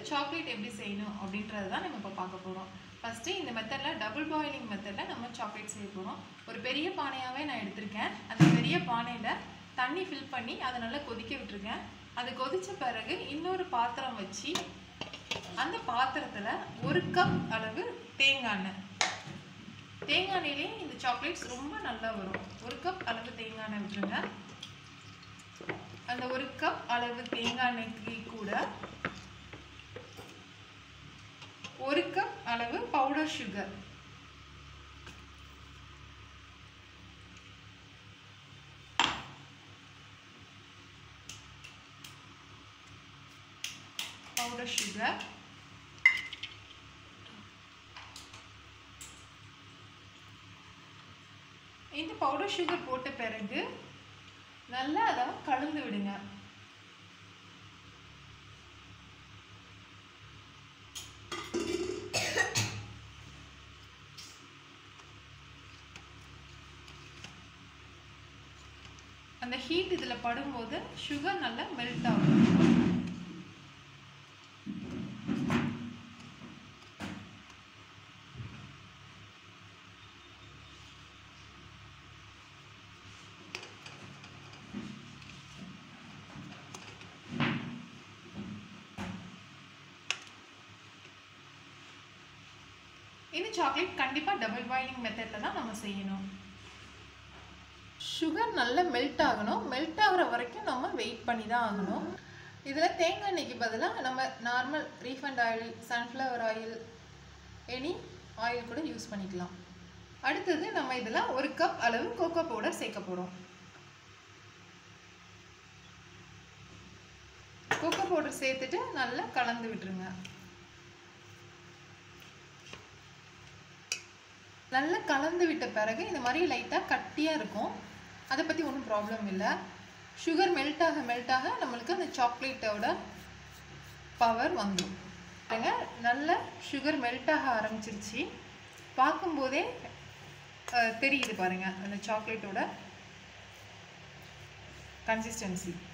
chocolate எப்படி செய்யணும் அப்படின்றது தான் நம்ம இப்போ பார்க்க போகிறோம் ஃபஸ்ட்டு இந்த மெத்தடில் டபுள் பாயிலிங் மெத்தடில் நம்ம சாக்லேட் செய்ய போகிறோம் ஒரு பெரிய பானையாகவே நான் எடுத்திருக்கேன் அந்த பெரிய பானையில் தண்ணி ஃபில் பண்ணி அதை நல்லா கொதிக்க விட்டுருக்கேன் அது கொதித்த பிறகு இன்னொரு பாத்திரம் வச்சு அந்த பாத்திரத்தில் ஒரு கப் அளவு தேங்காய் எண்ணெய் தேங்காய் எண்ணெயிலே இந்த சாக்லேட்ஸ் ரொம்ப நல்லா வரும் ஒரு கப் அளவு தேங்காய் எண்ணெய் விட்டுருங்க அந்த ஒரு கப் அளவு தேங்காய் எண்ணெய்க்கு கூட ஒரு கப் அளவு பவுடர் சுகர் பவுடர் சுகர் இந்த பவுடர் சுகர் போட்ட பிறகு நல்லா அதை கலந்து விடுங்க அந்த ஹீட் இதில் படும்போது சுகர் நல்லா மெல்ட் ஆகும் இந்த சாக்லேட் கண்டிப்பாக டபுள் பாயிலிங் மெத்தடில் தான் நம்ம செய்யணும் சுகர் நல்லா மெல்ட் ஆகணும் மெல்ட் ஆகிற வரைக்கும் நம்ம வெயிட் பண்ணி தான் ஆகணும் இதில் தேங்காய் எண்ணெய்க்கு பதிலாக நம்ம normal refined oil sunflower oil any oil கூட யூஸ் பண்ணிக்கலாம் அடுத்தது நம்ம இதில் ஒரு கப் அளவு கோகோ பவுடர் சேர்க்க போகிறோம் கோகோ பவுடர் சேர்த்துட்டு நல்லா கலந்து விட்டுருங்க நல்லா கலந்து விட்ட பிறகு இந்த மாதிரி லைட்டாக கட்டியாக இருக்கும் அதை பற்றி ஒன்றும் ப்ராப்ளம் இல்லை சுகர் மெல்ட் ஆக மெல்ட் ஆக நம்மளுக்கு அந்த சாக்லேட்டோட பவர் வந்துடும் பாருங்க நல்ல சுகர் மெல்ட் ஆக ஆரம்பிச்சிருச்சு பார்க்கும்போதே தெரியுது பாருங்க அந்த சாக்லேட்டோட கன்சிஸ்டன்சி